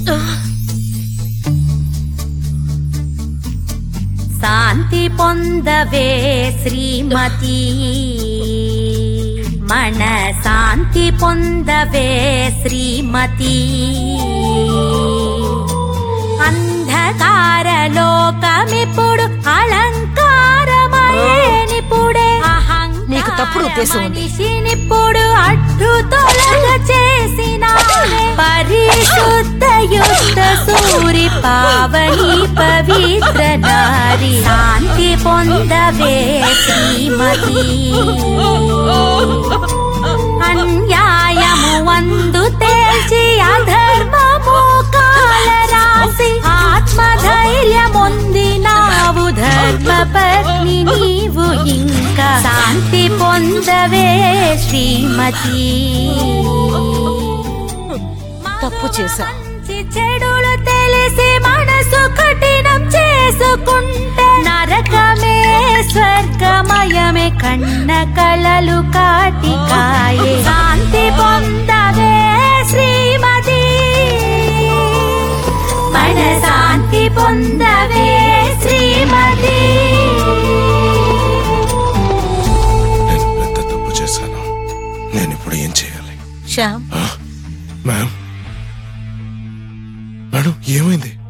శాంతి పొందవే శ్రీమతి మన శాంతి పొందవే శ్రీమతి అంధకార లోకమిప్పుడు అలంకారమయేనిప్పుడే నీకు తప్పుడు ఉద్దేశం ఉంది. మనిషినిప్పుడు అడ్డు తొలగ చేసిన పరిశుద్ధ యుద్ధ సూరి పావని పవిత్ర నారి శాంతి పొందవే శ్రీమతి అన్యాయము వందు తేల్చి అధర్మము కాల రాసి ఆత్మధైర్యముంది నావు ధర్మ పత్ని నీవు ఇంకా శాంతి పొందవే శ్రీమతి తప్పు చేశా. మంచి చెడులు తెలిసి మనసు కఠినం చేసుకుంటే నరకమే స్వర్గమయమే కన్న కలలు కాటికాయే శాంతి పొందవే శ్రీమతి మన శాంతి పొందవే శ్రీమతి నేను పెద్ద తప్పు చేశాను నేను ఇప్పుడు ఏం చేయాలి శ్యామ్ మేడం మేడం ఏమైంది